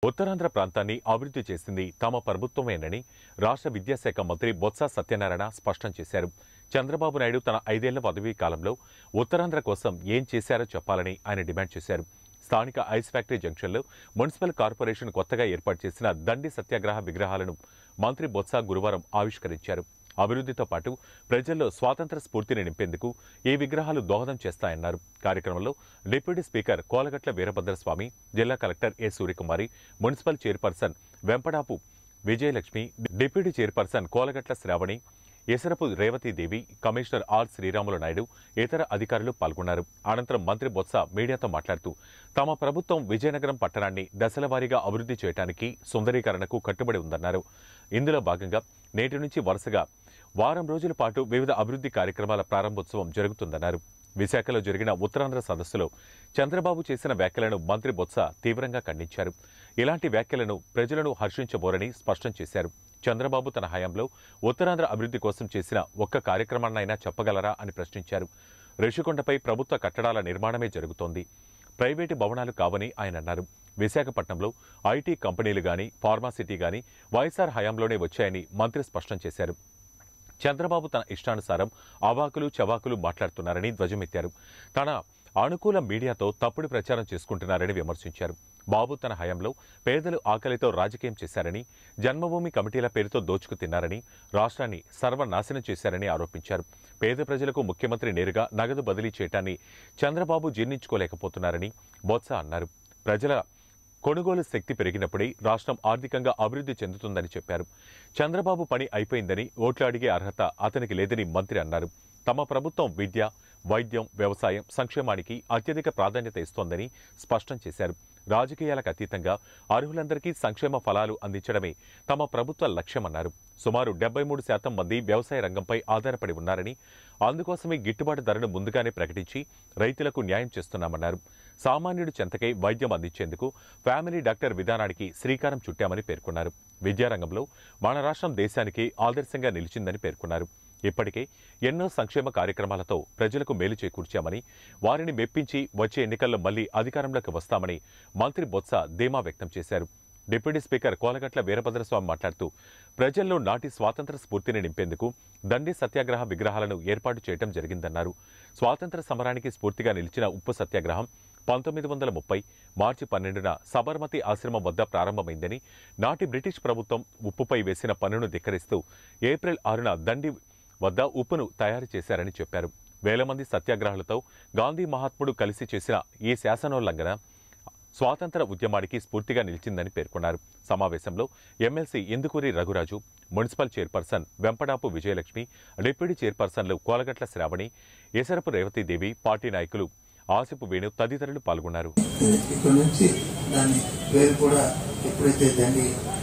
ఉత్తరాంధ్ర ప్రాంతాన్ని అభివృద్ధి చేసింది తమ ప్రభుత్వమేనని రాష్ట్ర విద్యాశాఖ మంత్రి బొత్స సత్యనారాయణ స్పష్టం చేశారు చంద్రబాబు నాయుడు తన ఐదేళ్ల పదవీ కాలంలో ఉత్తరాంధ్ర కోసం ఏం చేశారో చెప్పాలని ఆయన డిమాండ్ చేశారు స్థానిక ఐస్ ఫ్యాక్టరీ జంక్షన్లో మున్సిపల్ కార్పొరేషన్ కొత్తగా ఏర్పాటు చేసిన దండి సత్యాగ్రహ విగ్రహాలను మంత్రి బొత్స గురువారం ఆవిష్కరించారు అభివృద్ధితో పాటు ప్రజల్లో స్వాతంత్ర స్ఫూర్తిని నింపేందుకు ఈ విగ్రహాలు దోహదం చేస్తాయన్నారు కార్యక్రమంలో డిప్యూటీ స్పీకర్ కోలగట్ల వీరభద్రస్వామి జిల్లా collector A Suryakumari municipal chairperson Vempadapu Vijayalakshmi deputy chairperson Kolagatla Sravani Esarapu Revathidevi commissioner R Sriramulu Naidu ఇతర అధికారులు పాల్గొన్నారు అనంతరం మంత్రి బొత్స మీడియాతో మాట్లాడుతూ తమ ప్రభుత్వం విజయనగరం పట్టణాన్ని దశలవారీగా అభివృద్ధి చేయడానికి సుందరీకరణకు కట్టుబడి ఉందన్నారు ఇందులో భాగంగా నేటి నుంచి వరుసగా వారం రోజుల పాటు వివిధ అభివృద్ధి కార్యక్రమాల ప్రారంభోత్సవం జరుగుతుందన్నారు విశాఖలో జరిగిన ఉత్తరాంధ్ర సదస్సులో చంద్రబాబు చేసిన వ్యాఖ్యలను మంత్రి బొత్స తీవ్రంగా ఖండించారు ఇలాంటి వ్యాఖ్యలను ప్రజలను హర్షించబోరని స్పష్టం చేశారు చంద్రబాబు తన హయాంలో ఉత్తరాంధ్ర అభివృద్ధి కోసం చేసిన ఒక్క కార్యక్రమాన్నైనా చెప్పగలరా అని ప్రశ్నించారు ఋషికొండపై ప్రభుత్వ కట్టడాల నిర్మాణమే జరుగుతోంది ప్రైవేటు భవనాలు కావని ఆయన అన్నారు విశాఖపట్నంలో ఐటీ కంపెనీలు గాని ఫార్మాసిటీ గాని వైఎస్ఆర్ హయాంలోనే వచ్చాయని మంత్రి స్పష్టం చేశారు చంద్రబాబు తన ఇష్టానుసారం అవాకులు చవాకులు మాట్లాడుతున్నారని ధ్వజమెత్తారు తన అనుకూల మీడియాతో తప్పుడు ప్రచారం చేసుకుంటున్నారని విమర్శించారు బాబు తన హయాంలో పేదలు ఆకలితో రాజకీయం చేశారని జన్మభూమి కమిటీల పేరుతో దోచుకు తిన్నారని రాష్ట్రాన్ని సర్వనాశనం చేశారని ఆరోపించారు పేద ప్రజలకు ముఖ్యమంత్రి నేరుగా నగదు బదిలీ చేయటాన్ని చంద్రబాబు జీర్ణించుకోలేకపోతున్నారని బొత్స అన్నారు ప్రజల కొనుగోలు శక్తి పెరిగినప్పుడే రాష్ట్రం ఆర్థికంగా అభివృద్ధి చెందుతుందని చెప్పారు చంద్రబాబు పని అయిపోయిందని ఓట్లు అడిగే అర్హత అతనికి లేదని మంత్రి అన్నారు తమ ప్రభుత్వం విద్య వైద్యం వ్యవసాయం సంక్షేమానికి అత్యధిక ప్రాధాన్యత ఇస్తోందని స్పష్టం చేశారు రాజకీయాలకు అతీతంగా అర్హులందరికీ సంక్షేమ ఫలాలు అందించడమే తమ ప్రభుత్వ లక్ష్యమన్నారు సుమారు డెబ్బై మూడు శాతం మంది వ్యవసాయ రంగంపై ఆధారపడి ఉన్నారని అందుకోసమే గిట్టుబాటు ధరను ముందుగానే ప్రకటించి రైతులకు న్యాయం చేస్తున్నామన్నారు సామాన్యుడి చెంతకై వైద్యం అందించేందుకు ఫ్యామిలీ డాక్టర్ విధానానికి శ్రీకారం చుట్టామని పేర్కొన్నారు విద్యారంగంలో మన రాష్ట్రం దేశానికి ఆదర్శంగా నిలిచిందని పేర్కొన్నారు ఇప్పటికే ఎన్నో సంక్షేమ కార్యక్రమాలతో ప్రజలకు మేలు చేకూర్చామని వారిని మెప్పించి వచ్చే ఎన్నికల్లో మళ్లీ అధికారంలోకి వస్తామని మంత్రి బొత్స ధీమా వ్యక్తం చేశారు డిప్యూటీ స్పీకర్ కోలగట్ల వీరభద్రస్వామి మాట్లాడుతూ ప్రజల్లో నాటి స్వాతంత్ర స్ఫూర్తిని నింపేందుకు దండి సత్యాగ్రహ విగ్రహాలను ఏర్పాటు చేయడం జరిగిందన్నారు స్వాతంత్ర సమరానికి స్ఫూర్తిగా నిలిచిన ఉప్పు సత్యాగ్రహం పంతొమ్మిది వందల ముప్పై మార్చి పన్నెండున సబర్మతి ఆశ్రమం వద్ద ప్రారంభమైందని నాటి బ్రిటిష్ ప్రభుత్వం ఉప్పుపై వేసిన పన్నును ధిక్కరిస్తూ ఏప్రిల్ ఆరున దండి వద్ద ఉప్పును తయారు చేశారని చెప్పారు వేల మంది సత్యాగ్రహాలతో గాంధీ మహాత్ముడు కలిసి చేసిన ఈ శాసనోల్లంఘన స్వాతంత్ర ఉద్యమానికి స్ఫూర్తిగా నిలిచిందని పేర్కొన్నారు సమావేశంలో MLC Indukuri Raghuraju municipal chairperson Vempadapu Vijayalakshmi deputy చైర్పర్సన్లు కోలగట్ల శ్రావణి ఎసరపు రేవతీదేవి పార్టీ నాయకులు ఆసిపు వేణు తదితరులు పాల్గొన్నారు ఇక్కడ నుంచి దాని పేరు కూడా ఎప్పుడైతే దండి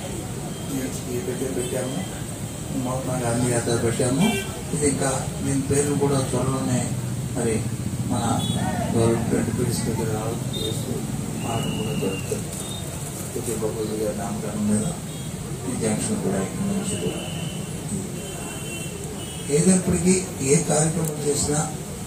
ఈ పెట్టే పెట్టామో మహాత్మా గాంధీ గారి పెట్టామో ఇది ఇంకా దీని పేరు కూడా త్వరలోనే మరి మన గవర్నమెంట్ డిప్యూటీ స్పీకర్ ఆలోచన చేస్తూ మాట కూడా దొరుకుతుంది కొద్ది బాబు గారి నామకరణం మీద ఈ జంక్షన్ కూడా ఇక్కడ నుంచి కూడా ఏదప్పటికీ ఏ కార్యక్రమం చేసినా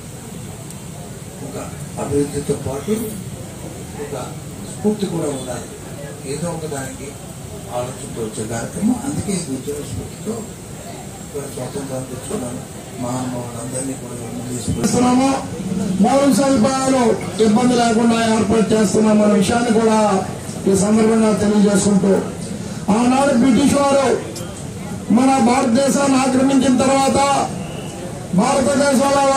ఒక అభివృద్ధితో పాటు ఒక స్ఫూర్తి కూడా ఉండాలి ఏదో ఒక దానికి ఆలోచనతో వచ్చే కార్యక్రమం అందుకే ఇది ఉద్యోగ స్ఫూర్తితో ఇక్కడ స్వాతంత్రం తెచ్చుకున్నాను మహానుభావులందరినీ కూడా ముందు తీసుకుని చేస్తున్నాము మౌలిక సదుపాయాలు ఇబ్బంది లేకుండా ఏర్పాటు చేస్తున్నాం అనే విషయాన్ని కూడా ఈ సందర్భంగా తెలియజేసుకుంటూ ఆనాడు బ్రిటిష్ వారు మన భారతదేశాన్ని ఆక్రమించిన తర్వాత భారతదేశంలో